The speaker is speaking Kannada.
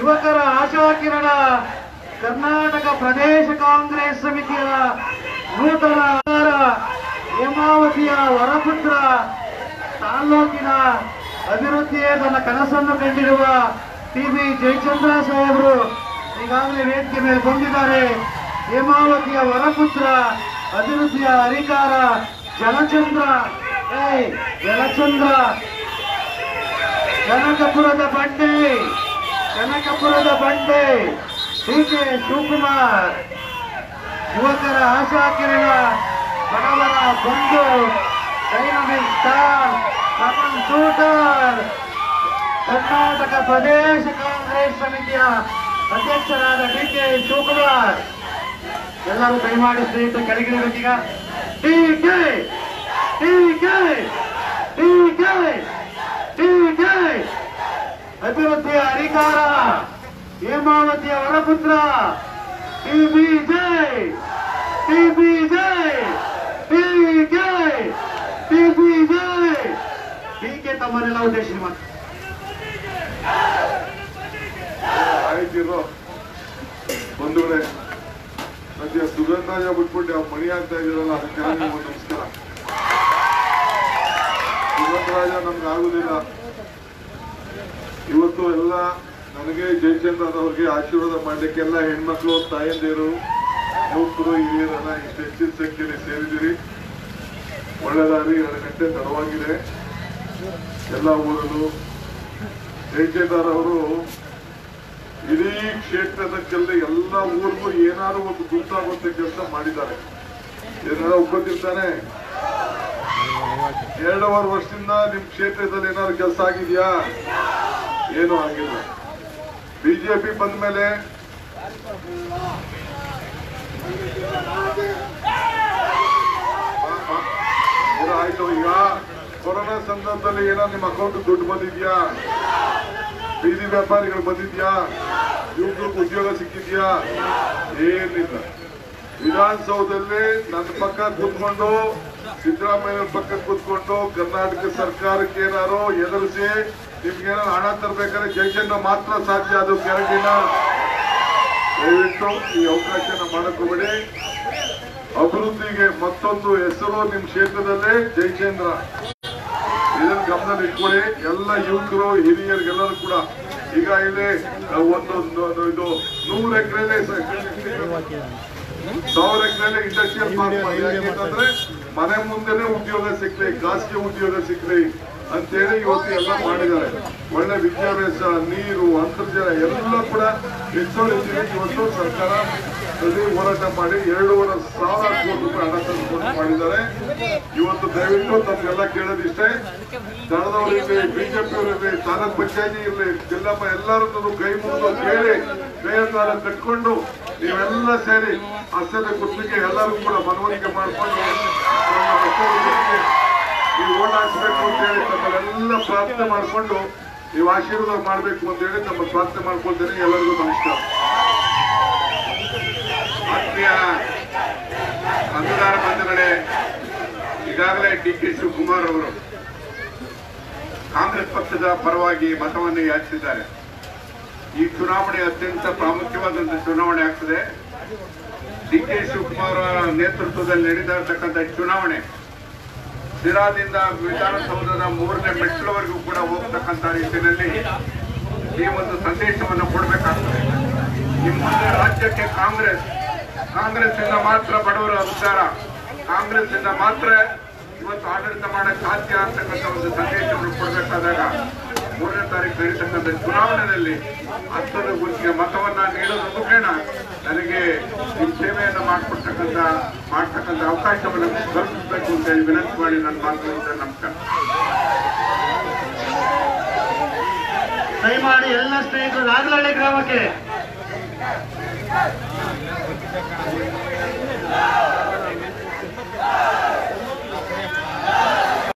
ಯುವಕರ ಆಶಾಕಿರಣ ಕರ್ನಾಟಕ ಪ್ರದೇಶ ಕಾಂಗ್ರೆಸ್ ಸಮಿತಿಯ ನೂತನ ಅಧಿಕಾರ ಹೇಮಾವತಿಯ ವರಪುತ್ರ ತಾಲ್ಲೂಕಿನ ಅಭಿವೃದ್ಧಿಯೇ ತನ್ನ ಕನಸನ್ನು ಕಂಡಿರುವ ಟಿ ಬಿ ಜಯಚಂದ್ರ ಸಾಹೇಬರು ಈಗಾಗಲೇ ವೇದಿಕೆ ಮೇಲೆ ಬಂದಿದ್ದಾರೆ ಹೇಮಾವತಿಯ ವರಪುತ್ರ ಅಭಿವೃದ್ಧಿಯ ಅಧಿಕಾರ ಜಲಚಂದ್ರ ಏ ಜಲಚಂದ್ರ ಕನಕಪುರದ ಬಂಡೆ ಕನಕಪುರದ ಬಂಡೆ ಡಿ ಕೆ ಶಿವಕುಮಾರ್ ಯುವಕರ ಆಶಾಕಿರಣ ಬಡವರ ಬಂಧು ಡೈನಮಿಕ್ ಸ್ಟಾರ್ ಕಮಲ್ ಶೂಟರ್ ಕರ್ನಾಟಕ ಪ್ರದೇಶ ಕಾಂಗ್ರೆಸ್ ಸಮಿತಿಯ ಅಧ್ಯಕ್ಷರಾದ ಡಿ ಕೆ ಶಿವಕುಮಾರ್ ಎಲ್ಲರೂ ದಯಮಾಡಿ ಸ್ನೇಹಿತರು ಕೆಳಗಿಳಿಬೇಕೀಗ D K D K D K D K ಅಭಿವೃದ್ಧಿಯ ಅಧಿಕಾರ ಹೇಮಾವತಿಯ ವರಪುತ್ರ ಟಿ ಬಿ ಜೈ ಟಿ ಬಿ ಜೈ ಟಿ ಕೆ ಟಿ ಬಿ ಜೈ ಡಿ ಕೆ ತಮ್ಮನ್ನೆಲ್ಲ ಉದ್ದೇಶಿಸಿ ಮಾತು ಆಯ್ತಿರೋ ಬಂಧುಗಳೇ ಸದ್ಯ ಸುಗಂಧಾಯ ಬಿಟ್ಬಿಟ್ಟು ಯಾವ ಮಣಿ ಆಗ್ತಾ ಇದೀರಲ್ಲ ಅದಕ್ಕೆ ನಿಮ್ಗೆ ನಮಸ್ಕಾರ ಸುಗಂಧರಾಜ ನಮ್ಗೆ ಆಗುದಿಲ್ಲ ಇವತ್ತು ಎಲ್ಲ ನನಗೆ ಜಯಚಂದ್ರನವ್ರಿಗೆ ಆಶೀರ್ವಾದ ಮಾಡ್ಲಿಕ್ಕೆ ಎಲ್ಲ ಹೆಣ್ಮಕ್ಳು ತಾಯಂದಿರು ಯುವಕರು ಹಿರಿಯರೆಲ್ಲ ಇಷ್ಟು ಹೆಚ್ಚಿನ ಸಂಖ್ಯೆಯಲ್ಲಿ ಸೇರಿದಿರಿ ಒಳ್ಳೆದಾರಿ ಎರಡು ಗಂಟೆ ತಡವಾಗಿದೆ ಎಲ್ಲ ಊರಲ್ಲೂ ಜಯಚಂದ್ರ ಅವರು ಇಡೀ ಕ್ಷೇತ್ರದಕ್ಕೆಲ್ಲ ಎಲ್ಲ ಊರಿಗೂ ಏನಾದ್ರು ಒಂದು ಗುರುತಾಗುವಂತ ಕೆಲಸ ಮಾಡಿದ್ದಾರೆ ಏನಾರ ಒಪ್ಕೊತಿರ್ತಾನೆ ಎರಡೂವರೆ ವರ್ಷದಿಂದ ನಿಮ್ ಕ್ಷೇತ್ರದಲ್ಲಿ ಏನಾದ್ರು ಕೆಲಸ ಆಗಿದ್ಯಾ ಏನೂ ಆಗಿಲ್ಲ ಬಿಜೆಪಿ ಬಂದ ಮೇಲೆ ಆಯ್ತು ಈಗ ಕೊರೋನಾ ಸಂದರ್ಭದಲ್ಲಿ ಏನಾದ್ರು ನಿಮ್ಮ ಅಕೌಂಟ್ ದುಡ್ಡು ಬಂದಿದ್ಯಾ ಬೀದಿ ವ್ಯಾಪಾರಿಗಳು ಬಂದಿದ್ಯಾ ಯುವಕರಿಗೆ ಉದ್ಯೋಗ ಸಿಕ್ಕಿದ್ಯಾ ಏನಿಲ್ಲ ವಿಧಾನಸೌಧದಲ್ಲಿ ನನ್ನ ಪಕ್ಕ ಕೂತ್ಕೊಂಡು ಸಿದ್ದರಾಮಯ್ಯ ಪಕ್ಕ ಕೂತ್ಕೊಂಡು ಕರ್ನಾಟಕ ಸರ್ಕಾರಕ್ಕೆ ಏನಾರು ಎದುರಿಸಿ ನಿಮ್ಗೇನಾರು ಹಣ ತರಬೇಕಾದ್ರೆ ಜಯಚಂದ್ರ ಮಾತ್ರ ಸಾಧ್ಯ ಅದು ಗ್ಯಾರಂಟಿನ ದಯವಿಟ್ಟು ಈ ಅವಕಾಶನ ಮಾಡಕ್ ಹೋಗ್ಬೇಡಿ ಅಭಿವೃದ್ಧಿಗೆ ಮತ್ತೊಂದು ಹೆಸರು ನಿಮ್ ಕ್ಷೇತ್ರದಲ್ಲೇ ಜಯಚಂದ್ರ ಇದನ್ನ ಗಮನದಲ್ಲಿ ಇಟ್ಕೊಳ್ಳಿ ಎಲ್ಲ ಯುವಕರು ಹಿರಿಯರಿಗೆಲ್ಲರೂ ಕೂಡ ಈಗ ಇಲ್ಲಿ ಒಂದು ನ- ಇದು ನೂರು ಎಕರೆಲೆ ಸಾವಿರ ಎಕರೆಲೆ ಇಂಡಸ್ಟ್ರಿಯಲ್ ಪಾರ್ಕ್ ಮಾಡಿ ಯಾಕೆಂತಂದ್ರೆ ಮನೆ ಮುಂದೆನೆ ಉದ್ಯೋಗ ಸಿಕ್ಲಿ ಖಾಸಗಿ ಉದ್ಯೋಗ ಸಿಕ್ಲಿ ಅಂತೇಳಿ ಇವತ್ತು ಎಲ್ಲ ಮಾಡಿದ್ದಾರೆ ಒಳ್ಳೆ ವಿದ್ಯಾಭ್ಯಾಸ ನೀರು ಅಂತರ್ಜಲ ಎಲ್ಲ ಕೂಡ ಹೆಚ್ಚು ಹೆಚ್ಚಿನ ಇವತ್ತು ಸರ್ಕಾರ ಅಲ್ಲಿ ಹೋರಾಟ ಮಾಡಿ ಎರಡೂವರೆ ಸಾವಿರ ಕೋಟಿ ರೂಪಾಯಿ ಹಣ ತಂದುಕೊಂಡು ಮಾಡಿದ್ದಾರೆ ಇವತ್ತು ದಯವಿಟ್ಟು ತಮ್ಗೆಲ್ಲ ಕೇಳೋದಿಷ್ಟೇ ಕಳೆದವರಿರ್ಲಿ ಬಿಜೆಪಿ ಅವರಿರ್ಲಿ ತಾಲೂಕ್ ಪಂಚಾಯತಿ ಇರ್ಲಿ ಜಿಲ್ಲಾ ಪ- ಎಲ್ಲರನ್ನು ಕೈ ಮುಗಿದು ಕೇಳಿ ಕೈಯನ್ನಾರ ಕಟ್ಕೊಂಡು ನೀವೆಲ್ಲ ಸೇರಿ ಹಸ್ತದ ಗುರುತಿಗೆ ಎಲ್ಲರೂ ಕೂಡ ಮನವರಿಕೆ ಮಾಡಿಕೊಂಡು ನಮ್ಮ ಹಸ್ತದ ಗುರುತಿಗೆ ನೀವು ಓಟ್ ಹಾಕ್ಸ್ಬೇಕು ಅಂತ ಹೇಳಿ ತಮ್ಮಲ್ಲೆಲ್ಲ ಪ್ರಾರ್ಥನೆ ಮಾಡಿಕೊಂಡು ನೀವು ಆಶೀರ್ವಾದ ಮಾಡಬೇಕು ಅಂತ ಹೇಳಿ ನಮ್ಮ ಪ್ರಾರ್ಥನೆ ಮಾಡ್ಕೊಳ್ತೇನೆ ಎಲ್ಲರಿಗೂ ನಮಸ್ಕಾರ ಆತ್ಮೀಯ ಮತದಾರ ಬಂಧುಗಳೇ ಈಗಾಗಲೇ ಡಿ ಕೆ ಶಿವಕುಮಾರ್ ಅವರು ಕಾಂಗ್ರೆಸ್ ಪಕ್ಷದ ಪರವಾಗಿ ಮತವನ್ನು ಯಾಚಿಸಿದ್ದಾರೆ ಈ ಚುನಾವಣೆ ಅತ್ಯಂತ ಪ್ರಾಮುಖ್ಯವಾದಂತಹ ಚುನಾವಣೆ ಆಗ್ತದೆ ಡಿ ಕೆ ಶಿವಕುಮಾರ್ ಅವರ ನೇತೃತ್ವದಲ್ಲಿ ನಡೀತಾ ಇರತಕ್ಕಂಥ ಚುನಾವಣೆ ಸಿರಾದಿಂದ ವಿಧಾನಸೌಧದ ಮೂರನೇ ಮೆಟ್ಲವರೆಗೂ ಕೂಡ ಹೋಗ್ತಕ್ಕಂಥ ರೀತಿಯಲ್ಲಿ ಈ ಒಂದು ಸಂದೇಶವನ್ನು ಕೊಡಬೇಕಾಗ್ತದೆ ನಿಮ್ಮ ಮುಂದೆ ರಾಜ್ಯಕ್ಕೆ ಕಾಂಗ್ರೆಸ್ ಕಾಂಗ್ರೆಸ್ ಇಂದ ಮಾತ್ರ ಬಡವರ ಉದ್ಧಾರ ಕಾಂಗ್ರೆಸ್ ಇಂದ ಮಾತ್ರ ಇವತ್ತು ಆಡಳಿತ ಮಾಡಕ್ ಸಾಧ್ಯ ಅಂತಕ್ಕಂಥ ಒಂದು ಸಂದೇಶವನ್ನು ಕೊಡಬೇಕಾದಾಗ ಮೂರನೇ ತಾರೀಕು ನಡೀತಕ್ಕಂಥ ಚುನಾವಣೆಯಲ್ಲಿ ಹತ್ತದ ಗುರುತಿಗೆ ಮತವನ್ನ ನೀಡೋದ್ರ ಮುಖೇನ ನನಗೆ ನಿಮ್ಮ ಸೇವೆಯನ್ನು ಮಾಡಿಕೊಡ್ತಕ್ಕಂಥ ಮಾಡ್ತಕ್ಕಂಥ ಅವಕಾಶವನ್ನು ಕಲ್ಪಿಸಬೇಕು ಅಂತ ಹೇಳಿ ವಿನಂತಿ ಮಾಡಿ ನನ್ನ ಮಾತುಗಳಿಂದ ನಮಸ್ಕಾರ ದಯಮಾಡಿ ಎಲ್ಲ ಸ್ನೇಹಿತರು ನಾಗಲಹಳ್ಳಿ ಗ್ರಾಮಕ್ಕೆ